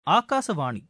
ஆகாசவாணி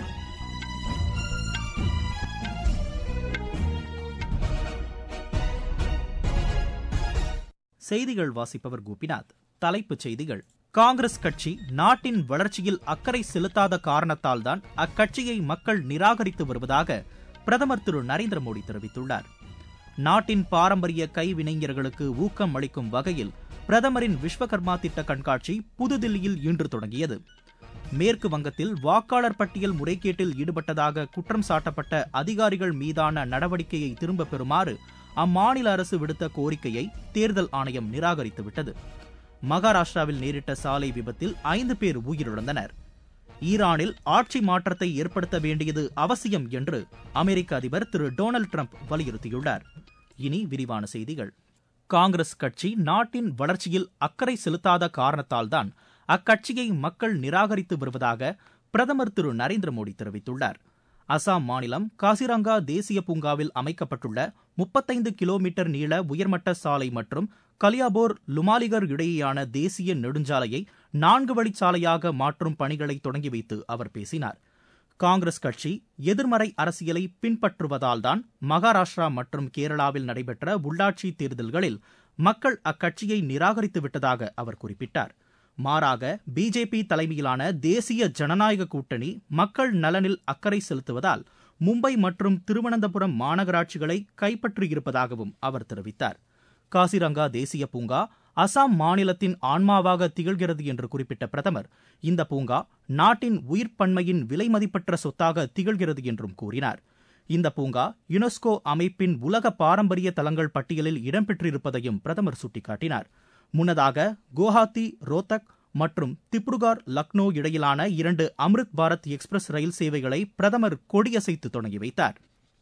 செய்திகள் வாசிப்பவர் கோபிநாத் தலைப்புச் செய்திகள் காங்கிரஸ் கட்சி நாட்டின் வளர்ச்சியில் அக்கறை செலுத்தாத காரணத்தால்தான் அக்கட்சியை மக்கள் நிராகரித்து வருவதாக பிரதமர் திரு நரேந்திர மோடி தெரிவித்துள்ளார் நாட்டின் பாரம்பரிய கைவினைஞர்களுக்கு ஊக்கம் அளிக்கும் வகையில் பிரதமரின் விஸ்வகர்மா திட்ட கண்காட்சி புதுதில்லியில் இன்று தொடங்கியது மேற்கு வங்கத்தில் வாக்காளர் பட்டியல் முறைகேட்டில் ஈடுபட்டதாக குற்றம் சாட்டப்பட்ட அதிகாரிகள் மீதான நடவடிக்கையை திரும்பப் பெறுமாறு அம்மாநில அரசு விடுத்த கோரிக்கையை தேர்தல் ஆணையம் நிராகரித்துவிட்டது மகாராஷ்டிராவில் நேரிட்ட சாலை விபத்தில் ஐந்து பேர் உயிரிழந்தனர் ஈரானில் ஆட்சி மாற்றத்தை ஏற்படுத்த வேண்டியது அவசியம் என்று அமெரிக்க அதிபர் திரு டொனால்டு டிரம்ப் வலியுறுத்தியுள்ளார் இனி விரிவான செய்திகள் காங்கிரஸ் கட்சி நாட்டின் வளர்ச்சியில் அக்கறை செலுத்தாத காரணத்தால்தான் அக்கட்சியை மக்கள் நிராகரித்து வருவதாக பிரதமர் திரு நரேந்திர மோடி தெரிவித்துள்ளார் அசாம் மாநிலம் காசிரங்கா தேசிய பூங்காவில் அமைக்கப்பட்டுள்ள முப்பத்தைந்து கிலோமீட்டர் நீள உயர்மட்ட சாலை மற்றும் கலியாபோர் லுமாலிகர் இடையேயான தேசிய நெடுஞ்சாலையை நான்கு வழிச்சாலையாக மாற்றும் பணிகளை தொடங்கி வைத்து அவர் பேசினார் காங்கிரஸ் கட்சி எதிர்மறை அரசியலை பின்பற்றுவதால்தான் மகாராஷ்டிரா மற்றும் கேரளாவில் நடைபெற்ற உள்ளாட்சி தேர்தல்களில் மக்கள் அக்கட்சியை நிராகரித்து விட்டதாக அவர் குறிப்பிட்டார் மாறாக பிஜேபி தலைமையிலான தேசிய ஜனநாயக கூட்டணி மக்கள் நலனில் அக்கறை செலுத்துவதால் மும்பை மற்றும் திருவனந்தபுரம் மாநகராட்சிகளை கைப்பற்றியிருப்பதாகவும் அவர் தெரிவித்தார் காசிரங்கா தேசிய பூங்கா அசாம் மாநிலத்தின் ஆன்மாவாக திகழ்கிறது என்று குறிப்பிட்ட பிரதமர் இந்த பூங்கா நாட்டின் உயிர்ப்பன்மையின் விலைமதிப்பற்ற சொத்தாக திகழ்கிறது என்றும் கூறினார் இந்த பூங்கா யுனெஸ்கோ அமைப்பின் உலக பாரம்பரிய தலங்கள் பட்டியலில் இடம்பெற்றிருப்பதையும் பிரதமர் சுட்டிக்காட்டினார் முன்னதாக குவஹாத்தி ரோத்தக் மற்றும் திப்ருகார் லக்னோ இடையிலான இரண்டு அம்ருத் பாரத் எக்ஸ்பிரஸ் ரயில் சேவைகளை பிரதமர் கொடியசைத்து தொடங்கி வைத்தார்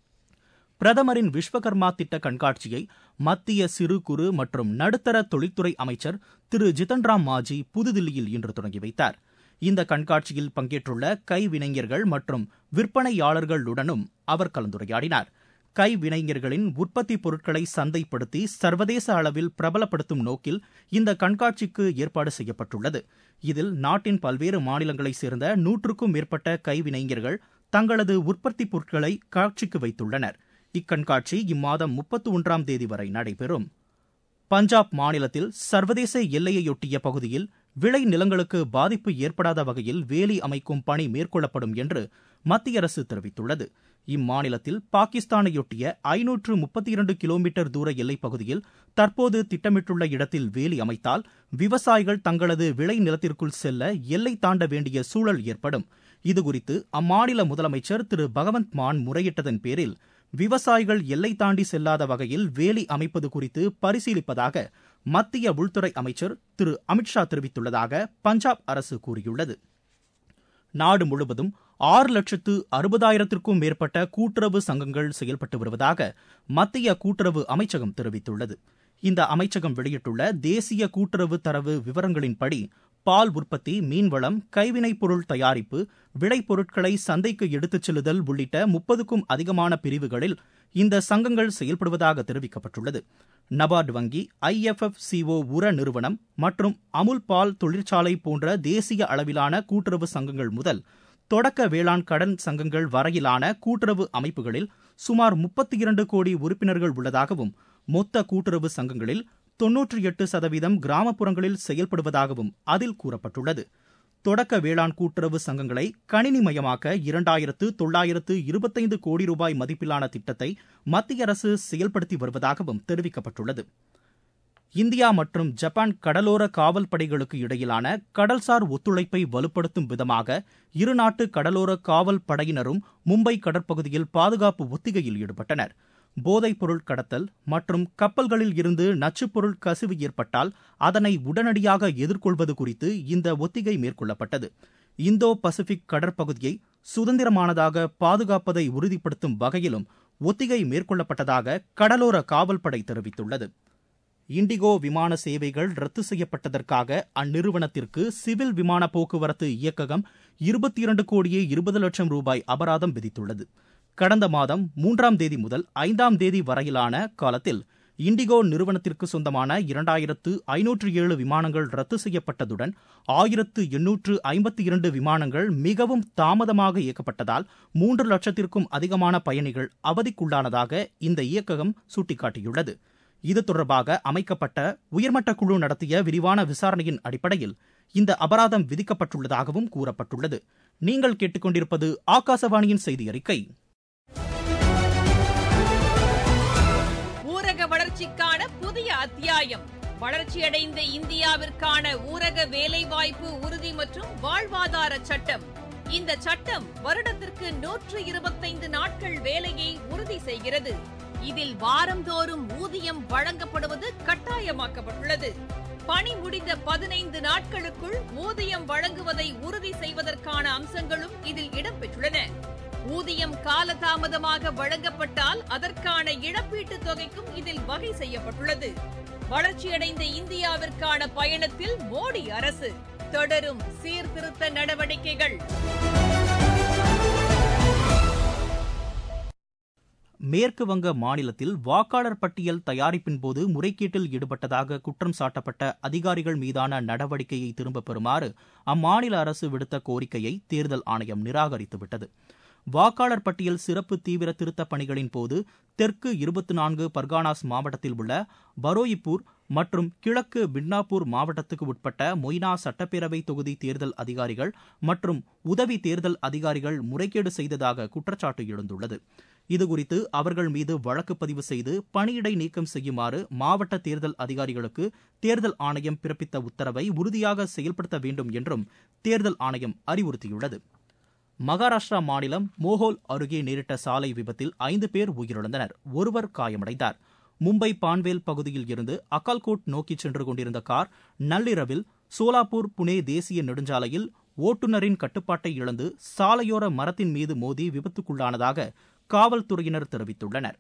பிரதமரின் விஸ்வகர்மா திட்ட கண்காட்சியை மத்திய சிறு குறு மற்றும் நடுத்தர தொழில்துறை அமைச்சர் திரு ஜிதன்ராம் மாஜி புதுதில்லியில் இன்று தொடங்கி வைத்தார் இந்த கண்காட்சியில் பங்கேற்றுள்ள கைவினைஞர்கள் மற்றும் விற்பனையாளர்களுடனும் அவர் கலந்துரையாடினார் கைவினைஞர்களின் உற்பத்தி பொருட்களை சந்தைப்படுத்தி சர்வதேச அளவில் பிரபலப்படுத்தும் நோக்கில் இந்த கண்காட்சிக்கு ஏற்பாடு செய்யப்பட்டுள்ளது இதில் நாட்டின் பல்வேறு மாநிலங்களைச் சேர்ந்த நூற்றுக்கும் மேற்பட்ட கைவினைஞர்கள் தங்களது உற்பத்தி பொருட்களை காட்சிக்கு வைத்துள்ளனர் இக்கண்காட்சி இம்மாதம் முப்பத்தி ஒன்றாம் தேதி வரை நடைபெறும் பஞ்சாப் மாநிலத்தில் சர்வதேச எல்லையையொட்டிய பகுதியில் விளை நிலங்களுக்கு பாதிப்பு ஏற்படாத வகையில் வேலி அமைக்கும் பணி மேற்கொள்ளப்படும் என்று மத்திய அரசு தெரிவித்துள்ளது இம்மாநிலத்தில் பாகிஸ்தானையொட்டிய ஐநூற்று முப்பத்தி இரண்டு கிலோமீட்டர் தூர எல்லைப் பகுதியில் தற்போது திட்டமிட்டுள்ள இடத்தில் வேலி அமைத்தால் விவசாயிகள் தங்களது விளை நிலத்திற்குள் செல்ல எல்லை தாண்ட வேண்டிய சூழல் ஏற்படும் இதுகுறித்து அம்மாநில முதலமைச்சர் திரு பகவந்த் மான் முறையிட்டதன் பேரில் விவசாயிகள் எல்லை தாண்டி செல்லாத வகையில் வேலி அமைப்பது குறித்து பரிசீலிப்பதாக மத்திய உள்துறை அமைச்சர் திரு அமித்ஷா தெரிவித்துள்ளதாக பஞ்சாப் அரசு கூறியுள்ளது நாடு முழுவதும் ஆறு லட்சத்து அறுபதாயிரத்திற்கும் மேற்பட்ட கூட்டுறவு சங்கங்கள் செயல்பட்டு வருவதாக மத்திய கூட்டுறவு அமைச்சகம் தெரிவித்துள்ளது இந்த அமைச்சகம் வெளியிட்டுள்ள தேசிய கூட்டுறவு தரவு விவரங்களின்படி பால் உற்பத்தி மீன்வளம் கைவினைப் பொருள் தயாரிப்பு விளைபொருட்களை சந்தைக்கு எடுத்துச் செல்லுதல் உள்ளிட்ட முப்பதுக்கும் அதிகமான பிரிவுகளில் இந்த சங்கங்கள் செயல்படுவதாக தெரிவிக்கப்பட்டுள்ளது நபார்டு வங்கி ஐஎஃப்எஃப்சிஓ உர நிறுவனம் மற்றும் அமுல் பால் தொழிற்சாலை போன்ற தேசிய அளவிலான கூட்டுறவு சங்கங்கள் முதல் தொடக்க வேளாண் கடன் சங்கங்கள் வரையிலான கூட்டுறவு அமைப்புகளில் சுமார் முப்பத்தி இரண்டு கோடி உறுப்பினர்கள் உள்ளதாகவும் மொத்த கூட்டுறவு சங்கங்களில் தொன்னூற்றி எட்டு சதவீதம் கிராமப்புறங்களில் செயல்படுவதாகவும் அதில் கூறப்பட்டுள்ளது தொடக்க வேளாண் கூட்டுறவு சங்கங்களை கணினிமயமாக்க இரண்டாயிரத்து தொள்ளாயிரத்து இருபத்தைந்து கோடி ரூபாய் மதிப்பிலான திட்டத்தை மத்திய அரசு செயல்படுத்தி வருவதாகவும் தெரிவிக்கப்பட்டுள்ளது இந்தியா மற்றும் ஜப்பான் கடலோர காவல் படைகளுக்கு இடையிலான கடல்சார் ஒத்துழைப்பை வலுப்படுத்தும் விதமாக இருநாட்டு கடலோர காவல் படையினரும் மும்பை கடற்பகுதியில் பாதுகாப்பு ஒத்திகையில் ஈடுபட்டனர் போதைப் பொருள் கடத்தல் மற்றும் கப்பல்களில் இருந்து நச்சுப்பொருள் கசிவு ஏற்பட்டால் அதனை உடனடியாக எதிர்கொள்வது குறித்து இந்த ஒத்திகை மேற்கொள்ளப்பட்டது இந்தோ பசிபிக் கடற்பகுதியை சுதந்திரமானதாக பாதுகாப்பதை உறுதிப்படுத்தும் வகையிலும் ஒத்திகை மேற்கொள்ளப்பட்டதாக கடலோர காவல்படை தெரிவித்துள்ளது இண்டிகோ விமான சேவைகள் ரத்து செய்யப்பட்டதற்காக அந்நிறுவனத்திற்கு சிவில் விமான போக்குவரத்து இயக்ககம் இருபத்தி இரண்டு கோடியே இருபது லட்சம் ரூபாய் அபராதம் விதித்துள்ளது கடந்த மாதம் மூன்றாம் தேதி முதல் ஐந்தாம் தேதி வரையிலான காலத்தில் இண்டிகோ நிறுவனத்திற்கு சொந்தமான இரண்டாயிரத்து ஐநூற்று ஏழு விமானங்கள் ரத்து செய்யப்பட்டதுடன் ஆயிரத்து எண்ணூற்று ஐம்பத்தி இரண்டு விமானங்கள் மிகவும் தாமதமாக இயக்கப்பட்டதால் மூன்று லட்சத்திற்கும் அதிகமான பயணிகள் அவதிக்குள்ளானதாக இந்த இயக்ககம் சுட்டிக்காட்டியுள்ளது இது தொடர்பாக அமைக்கப்பட்ட உயர்மட்ட குழு நடத்திய விரிவான விசாரணையின் அடிப்படையில் இந்த அபராதம் விதிக்கப்பட்டுள்ளதாகவும் கூறப்பட்டுள்ளது நீங்கள் கேட்டுக்கொண்டிருப்பது ஆகாசவாணியின் செய்தி அறிக்கை ஊரக வளர்ச்சிக்கான புதிய அத்தியாயம் வளர்ச்சியடைந்த இந்தியாவிற்கான ஊரக வேலைவாய்ப்பு உறுதி மற்றும் வாழ்வாதார சட்டம் இந்த சட்டம் வருடத்திற்கு நூற்று இருபத்தைந்து நாட்கள் வேலையை உறுதி செய்கிறது இதில் வாரந்தோறும் ஊதியம் வழங்கப்படுவது கட்டாயமாக்கப்பட்டுள்ளது பணி முடிந்த பதினைந்து நாட்களுக்குள் ஊதியம் வழங்குவதை உறுதி செய்வதற்கான அம்சங்களும் இதில் இடம்பெற்றுள்ளன ஊதியம் காலதாமதமாக வழங்கப்பட்டால் அதற்கான இழப்பீட்டுத் தொகைக்கும் இதில் வகை செய்யப்பட்டுள்ளது வளர்ச்சியடைந்த இந்தியாவிற்கான பயணத்தில் மோடி அரசு தொடரும் சீர்திருத்த நடவடிக்கைகள் மேற்கு வங்க மாநிலத்தில் வாக்காளர் பட்டியல் தயாரிப்பின் போது முறைகேட்டில் ஈடுபட்டதாக குற்றம் சாட்டப்பட்ட அதிகாரிகள் மீதான நடவடிக்கையை திரும்பப் பெறுமாறு அம்மாநில அரசு விடுத்த கோரிக்கையை தேர்தல் ஆணையம் நிராகரித்துவிட்டது வாக்காளர் பட்டியல் சிறப்பு தீவிர திருத்தப் பணிகளின் போது தெற்கு இருபத்தி நான்கு பர்கானாஸ் மாவட்டத்தில் உள்ள பரோயிப்பூர் மற்றும் கிழக்கு பிட்னாப்பூர் மாவட்டத்துக்கு உட்பட்ட மொய்னா சட்டப்பேரவை தொகுதி தேர்தல் அதிகாரிகள் மற்றும் உதவி தேர்தல் அதிகாரிகள் முறைகேடு செய்ததாக குற்றச்சாட்டு எழுந்துள்ளது இதுகுறித்து அவர்கள் மீது வழக்கு பதிவு செய்து பணியிடை நீக்கம் செய்யுமாறு மாவட்ட தேர்தல் அதிகாரிகளுக்கு தேர்தல் ஆணையம் பிறப்பித்த உத்தரவை உறுதியாக செயல்படுத்த வேண்டும் என்றும் தேர்தல் ஆணையம் அறிவுறுத்தியுள்ளது மகாராஷ்டிரா மாநிலம் மோஹோல் அருகே நேரிட்ட சாலை விபத்தில் ஐந்து பேர் உயிரிழந்தனர் ஒருவர் காயமடைந்தார் மும்பை பான்வேல் பகுதியில் இருந்து அக்கால்கோட் நோக்கி சென்று கொண்டிருந்த கார் நள்ளிரவில் சோலாப்பூர் புனே தேசிய நெடுஞ்சாலையில் ஓட்டுநரின் கட்டுப்பாட்டை இழந்து சாலையோர மரத்தின் மீது மோதி விபத்துக்குள்ளானதாக காவல்துறையினர் தெரிவித்துள்ளனர்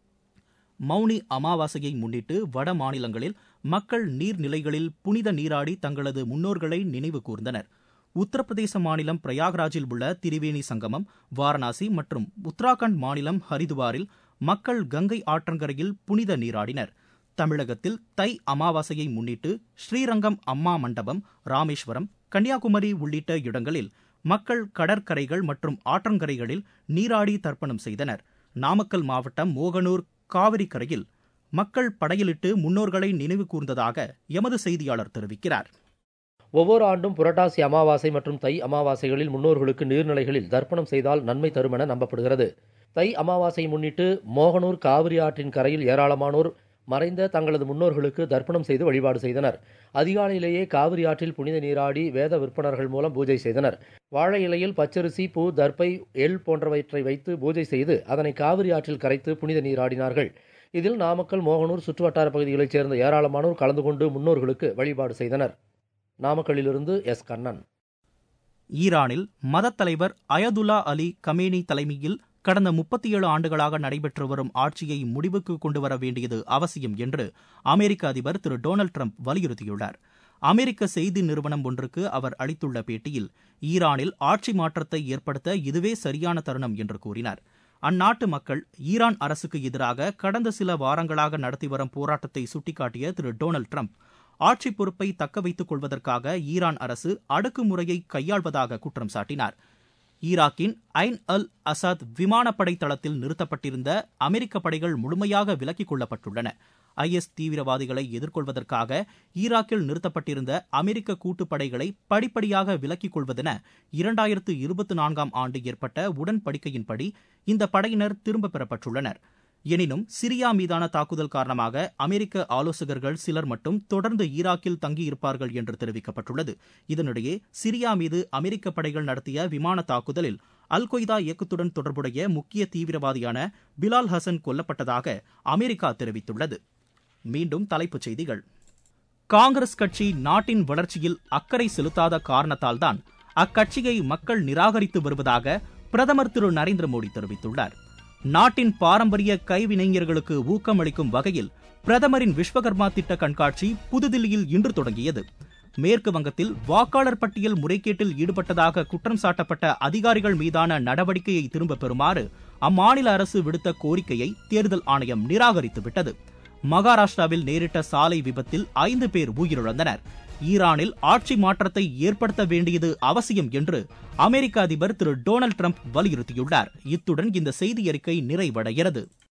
மௌனி அமாவாசையை முன்னிட்டு வட மாநிலங்களில் மக்கள் நீர்நிலைகளில் புனித நீராடி தங்களது முன்னோர்களை நினைவு கூர்ந்தனர் உத்தரப்பிரதேச மாநிலம் பிரயாக்ராஜில் உள்ள திரிவேணி சங்கமம் வாரணாசி மற்றும் உத்தராகண்ட் மாநிலம் ஹரிதுவாரில் மக்கள் கங்கை ஆற்றங்கரையில் புனித நீராடினர் தமிழகத்தில் தை அமாவாசையை முன்னிட்டு ஸ்ரீரங்கம் அம்மா மண்டபம் ராமேஸ்வரம் கன்னியாகுமரி உள்ளிட்ட இடங்களில் மக்கள் கடற்கரைகள் மற்றும் ஆற்றங்கரைகளில் நீராடி தர்ப்பணம் செய்தனர் நாமக்கல் மாவட்டம் மோகனூர் காவிரி கரையில் மக்கள் படையலிட்டு முன்னோர்களை நினைவு கூர்ந்ததாக எமது செய்தியாளர் தெரிவிக்கிறார் ஒவ்வொரு ஆண்டும் புரட்டாசி அமாவாசை மற்றும் தை அமாவாசைகளில் முன்னோர்களுக்கு நீர்நிலைகளில் தர்ப்பணம் செய்தால் நன்மை தரும் என நம்பப்படுகிறது தை அமாவாசையை முன்னிட்டு மோகனூர் காவிரி ஆற்றின் கரையில் ஏராளமானோர் மறைந்த தங்களது முன்னோர்களுக்கு தர்ப்பணம் செய்து வழிபாடு செய்தனர் அதிகாலையிலேயே காவிரி ஆற்றில் புனித நீராடி வேத விற்பனர்கள் மூலம் பூஜை செய்தனர் வாழை இலையில் பச்சரிசி பூ தர்ப்பை எள் போன்றவற்றை வைத்து பூஜை செய்து அதனை காவிரி ஆற்றில் கரைத்து புனித நீராடினார்கள் இதில் நாமக்கல் மோகனூர் சுற்றுவட்டார பகுதிகளைச் சேர்ந்த ஏராளமானோர் கலந்து கொண்டு முன்னோர்களுக்கு வழிபாடு செய்தனர் நாமக்கல்லிலிருந்து எஸ் கண்ணன் ஈரானில் மதத் தலைவர் அயதுல்லா அலி கமேனி தலைமையில் கடந்த முப்பத்தி ஏழு ஆண்டுகளாக நடைபெற்று வரும் ஆட்சியை முடிவுக்கு கொண்டுவர வேண்டியது அவசியம் என்று அமெரிக்க அதிபர் திரு டொனால்டு ட்ரம்ப் வலியுறுத்தியுள்ளார் அமெரிக்க செய்தி நிறுவனம் ஒன்றுக்கு அவர் அளித்துள்ள பேட்டியில் ஈரானில் ஆட்சி மாற்றத்தை ஏற்படுத்த இதுவே சரியான தருணம் என்று கூறினார் அந்நாட்டு மக்கள் ஈரான் அரசுக்கு எதிராக கடந்த சில வாரங்களாக நடத்தி வரும் போராட்டத்தை சுட்டிக்காட்டிய திரு டொனால்டு ட்ரம்ப் ஆட்சி பொறுப்பை தக்க வைத்துக் கொள்வதற்காக ஈரான் அரசு அடக்குமுறையை கையாள்வதாக குற்றம் சாட்டினார் ஈராக்கின் ஐன் அல் அசாத் விமானப்படை தளத்தில் நிறுத்தப்பட்டிருந்த அமெரிக்க படைகள் முழுமையாக விலக்கிக் கொள்ளப்பட்டுள்ளன ஐஎஸ் தீவிரவாதிகளை எதிர்கொள்வதற்காக ஈராக்கில் நிறுத்தப்பட்டிருந்த அமெரிக்க கூட்டுப்படைகளை படிப்படியாக விலக்கிக் கொள்வதென இரண்டாயிரத்து இருபத்தி நான்காம் ஆண்டு ஏற்பட்ட உடன்படிக்கையின்படி இந்த படையினர் திரும்பப் பெறப்பட்டுள்ளனர் எனினும் சிரியா மீதான தாக்குதல் காரணமாக அமெரிக்க ஆலோசகர்கள் சிலர் மட்டும் தொடர்ந்து ஈராக்கில் தங்கியிருப்பார்கள் என்று தெரிவிக்கப்பட்டுள்ளது இதனிடையே சிரியா மீது அமெரிக்க படைகள் நடத்திய விமான தாக்குதலில் அல் கொய்தா இயக்கத்துடன் தொடர்புடைய முக்கிய தீவிரவாதியான பிலால் ஹசன் கொல்லப்பட்டதாக அமெரிக்கா தெரிவித்துள்ளது மீண்டும் தலைப்புச் செய்திகள் காங்கிரஸ் கட்சி நாட்டின் வளர்ச்சியில் அக்கறை செலுத்தாத காரணத்தால்தான் அக்கட்சியை மக்கள் நிராகரித்து வருவதாக பிரதமர் திரு நரேந்திர மோடி தெரிவித்துள்ளார் நாட்டின் பாரம்பரிய கைவினைஞர்களுக்கு ஊக்கமளிக்கும் வகையில் பிரதமரின் விஸ்வகர்மா திட்ட கண்காட்சி புதுதில்லியில் இன்று தொடங்கியது மேற்கு வங்கத்தில் வாக்காளர் பட்டியல் முறைகேட்டில் ஈடுபட்டதாக குற்றம் சாட்டப்பட்ட அதிகாரிகள் மீதான நடவடிக்கையை திரும்பப் பெறுமாறு அம்மாநில அரசு விடுத்த கோரிக்கையை தேர்தல் ஆணையம் நிராகரித்துவிட்டது மகாராஷ்டிராவில் நேரிட்ட சாலை விபத்தில் ஐந்து பேர் உயிரிழந்தனர் ஈரானில் ஆட்சி மாற்றத்தை ஏற்படுத்த வேண்டியது அவசியம் என்று அமெரிக்க அதிபர் திரு டொனால்டு டிரம்ப் வலியுறுத்தியுள்ளார் இத்துடன் இந்த செய்தி அறிக்கை நிறைவடைகிறது